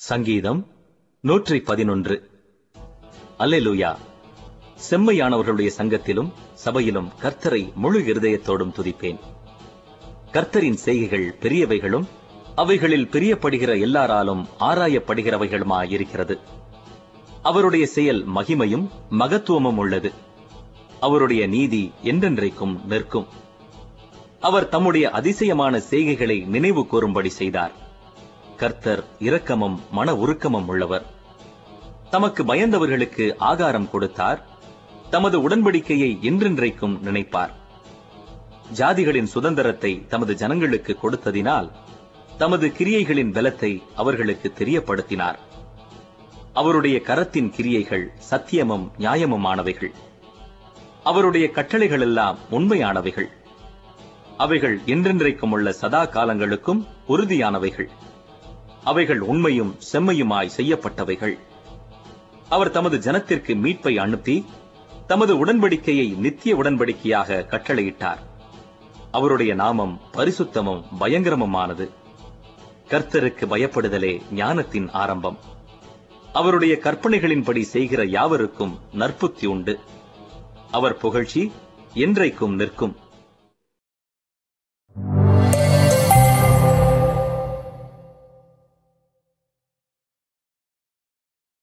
சங்கீதம் நூற்றி பதினொன்று அல்லேலூயா செம்மையானவர்களுடைய சங்கத்திலும் சபையிலும் கர்த்தரை முழு இருதயத்தோடும் துதிப்பேன் கர்த்தரின் செய்கைகள் பெரியவைகளும் அவைகளில் பிரியப்படுகிற எல்லாராலும் ஆராயப்படுகிறவைகளுமாயிருக்கிறது அவருடைய செயல் மகிமையும் மகத்துவமும் உள்ளது அவருடைய நீதி என்றென்றைக்கும் நிற்கும் அவர் தம்முடைய அதிசயமான செய்கைகளை நினைவு கூறும்படி செய்தார் கர்த்தர் இரக்கமும் மன உருக்கமும் உள்ளவர் தமக்கு பயந்தவர்களுக்கு ஆகாரம் கொடுத்தார் தமது உடன்படிக்கையை என்றென்றைக்கும் நினைப்பார் ஜாதிகளின் சுதந்திரத்தை தமது ஜனங்களுக்கு கொடுத்ததினால் தமது கிரியைகளின் பலத்தை அவர்களுக்கு தெரியப்படுத்தினார் அவருடைய கரத்தின் கிரியைகள் சத்தியமும் நியாயமுமானவைகள் அவருடைய கட்டளைகள் எல்லாம் உண்மையானவைகள் அவைகள் என்றென்றைக்கும் உள்ள சதா காலங்களுக்கும் உறுதியானவைகள் அவைகள் உண்மையும் செம்மையுமாய் செய்யப்பட்டவைகள் அவர் தமது ஜனத்திற்கு மீட்பை அனுப்பி தமது உடன்படிக்கையை நித்திய உடன்படிக்கையாக கட்டளையிட்டார் அவருடைய நாமம் பரிசுத்தமும் பயங்கரமுமானது கர்த்தருக்கு பயப்படுதலே ஞானத்தின் ஆரம்பம் அவருடைய கற்பனைகளின்படி செய்கிற யாவருக்கும் நற்புத்தி உண்டு அவர் புகழ்ச்சி என்றைக்கும் நிற்கும்